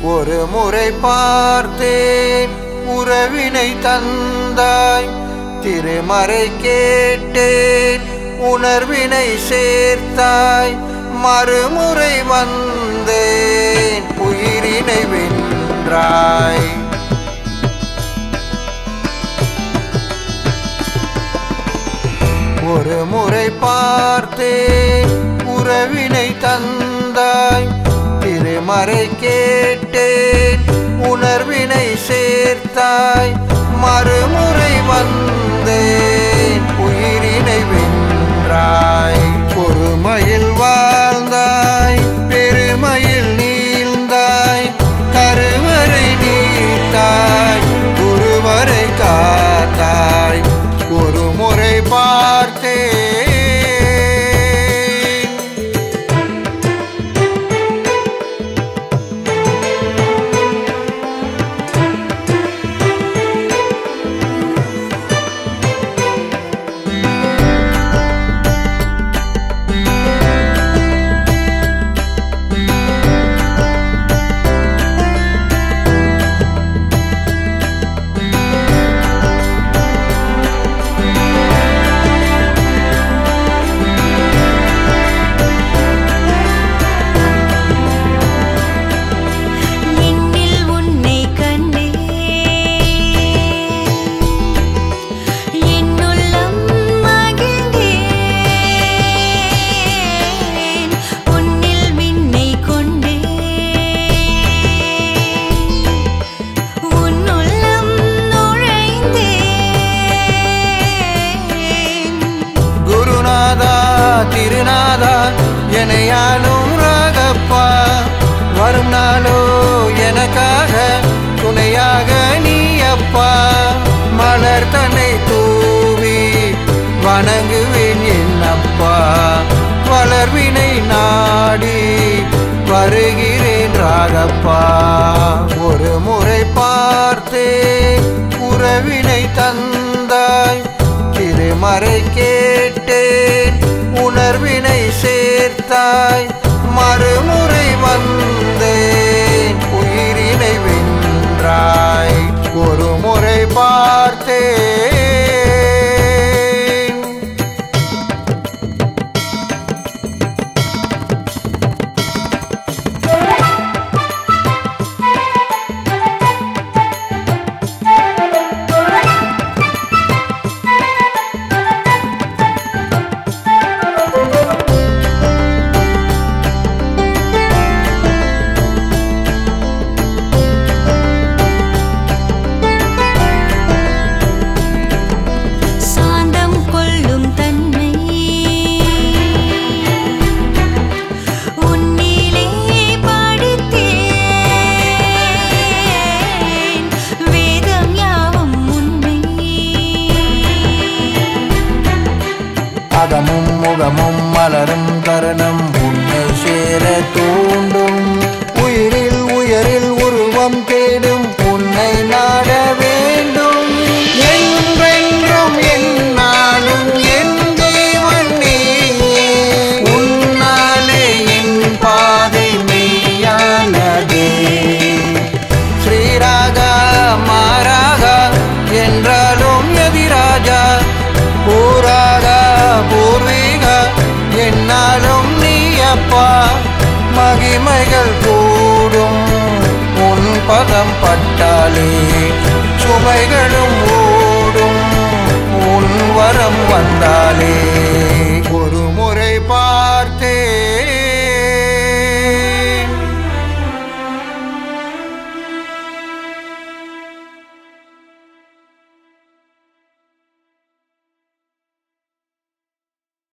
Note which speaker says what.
Speaker 1: ஒரு முறை பார்த்தேன் உறவினை தந்தாய் திருமறை கேட்டேன் உணர்வினை சேர்த்தாய் மறுமுறை வந்தேன் உயிரினை வென்றாய் ஒரு முறை பார்த்தேன் உறவினை தந்தாய் திருமறை கேட்டேன் உணர்வினை சேர்த்தாய் மறுமுறை வந்தேன் உயிரினை வென்றாய் பொறுமையில் வாழ்ந்தாய் பெருமையில் நீழ்ந்தாய் கருவறை நீத்தாய் குருவரை காத்தாய் ஒரு முறை பார்த்தேன்
Speaker 2: என்னில் உன்னை கண்டேன் என்னுள்ளம் மகிழ்ந்தேன் உன்னில் விண்ணை கொண்டேன் உன்னுள்ளம் நுழைந்தேன்
Speaker 1: குருநாதா திருநாதா எனையானும் ராகப்பா வரும் நாளோ எனக்காக துணையாக நீ அப்பா மலர் தன்னை தூவி வணங்குவேன் என்னப்பா வளர்வினை நாடி வருகிறேன் ராகப்பா ஒரு முறை பார்த்தேன் உறவினை தந்தாய் திருமறை கேட்டேன் உணர்வினை சேர்த்தாய் மறுமுறை வந்தேன் உயிரினை வென்றாய் ஒரு முறை பார்த்தேன்
Speaker 2: சாந்தம் கொள்ளும் தன்மை உன்னிலே படித்தேன் வேதம் யாவும் உண்மை
Speaker 1: அகமும் முகமும் மலரும் தருணம் உன்னை சேர தூண்டும் உயிரில் உயரில் உருவம் தேடும் உன்னை நாட வேண்டும் என்றென்றும் என்னாலும் என் தேவன் நீயே உன்னாலே என் பாதை மெய்யானதே ஸ்ரீராகா மாராகா என்றாலும் எதிராஜா பூராகா பூர்வீகா என்னாலும் நீ அப்பா மகிமைகள் கூடும் உன் பதம் பட்டாலே சுமைகளும் ஓடும் உன் வரம் வந்தாலே